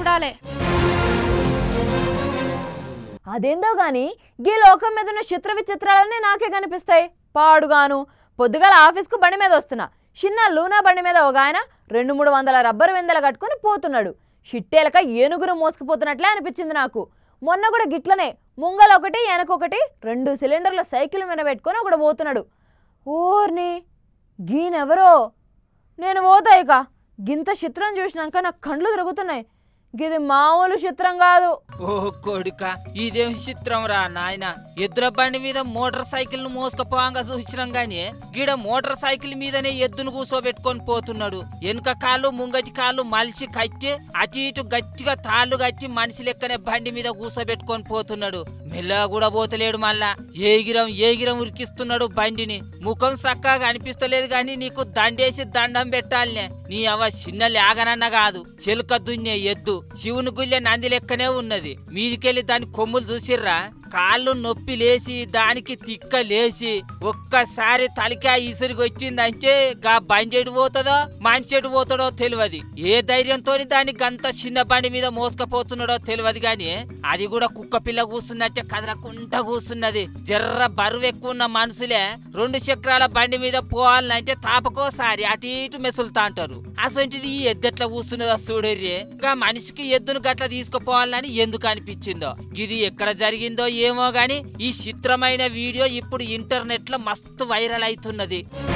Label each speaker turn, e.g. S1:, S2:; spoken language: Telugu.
S1: చూడాలి
S2: అదేందో గాని గీ లోకం మీద ఉన్న చిత్ర విచిత్రాలన్నీ నాకే కనిపిస్తాయి పాడుగాను పొద్దుగాల ఆఫీస్కు బండి మీద వస్తున్నా చిన్న లూనా బండి మీద ఒక ఆయన రెండు మూడు వందల రబ్బరు విందలు కట్టుకొని పోతున్నాడు షిట్టేలక ఏనుగురు మోసుకుపోతున్నట్లే అనిపించింది నాకు మొన్న కూడా గిట్లనే ముంగల ఒకటి వెనకొకటి రెండు సిలిండర్ల సైకిల్ మీద పెట్టుకొని ఒకడు పోతున్నాడు ఓర్ని గీనెవరో నేను పోతా ఇక గింత చిత్రం చూసినాక నాకు కండ్లు తిరుగుతున్నాయి గిది మామూలు చిత్రం కాదు
S3: ఓ కొడుక ఇదేం చిత్రం రా నాయన ఎద్దుల బండి మీద మోటార్ సైకిల్ ను మోసుకపోగా చూసినాం గాని గీడ మోటార్ సైకిల్ మీదనే ఎద్దును కూసోబెట్టుకొని పోతున్నాడు వెనుక కాళ్ళు ముంగటి కాళ్ళు మలిసి కట్టి అటు ఇటు గట్టిగా తాళ్ళు కట్టి మనిషి లెక్కనే బండి మీద కూసోబెట్టుకొని పోతున్నాడు మెల్లగా కూడా పోతలేడు మళ్ళా ఏగిరం ఏగిరం ఉరికిస్తున్నాడు బండిని ముఖం చక్కగా అనిపిస్తలేదు గాని నీకు దండేసి దండం పెట్టాలనే నీ అవ చిన్న లేగనన్న కాదు చెలుక దున్నే ఎద్దు శివుని గుళ్ళె నంది లెక్కనే ఉన్నది మీదికెళ్ళి దాని కొమ్ములు చూసిర్రా కాళ్ళు నొప్పి లేచి దానికి తిక్క లేచి ఒక్కసారి తలకా ఇసురుకి వచ్చిందంటే గా బండి ఎటు పోతుందో మనిషి ఎటు పోతాడో తెలియదు ఏ ధైర్యంతో దాన్ని గంత చిన్న బండి మీద మోసుకపోతున్నాడో తెలియదు గాని అది కూడా కుక్క పిల్ల కూర్చున్నట్టే కదలకుండా కూర్చున్నది జర్ర బరువు ఎక్కువ ఉన్న మనుషులే రెండు చక్రాల బండి మీద పోవాలంటే తాపకోసారి అటు ఇటు మెసులుతా అంటారు అసొంటిది ఈ ఎద్దు ఎట్లా కూర్చున్నదో చూడర్రి గా మనిషికి ఎద్దును గట్ల తీసుకుపోవాలని ఎందుకు అనిపించిందో ఇది ఎక్కడ జరిగిందో ఏమో గాని ఈ చిత్రమైన వీడియో ఇప్పుడు ఇంటర్నెట్ లో మస్తు వైరల్ అవుతున్నది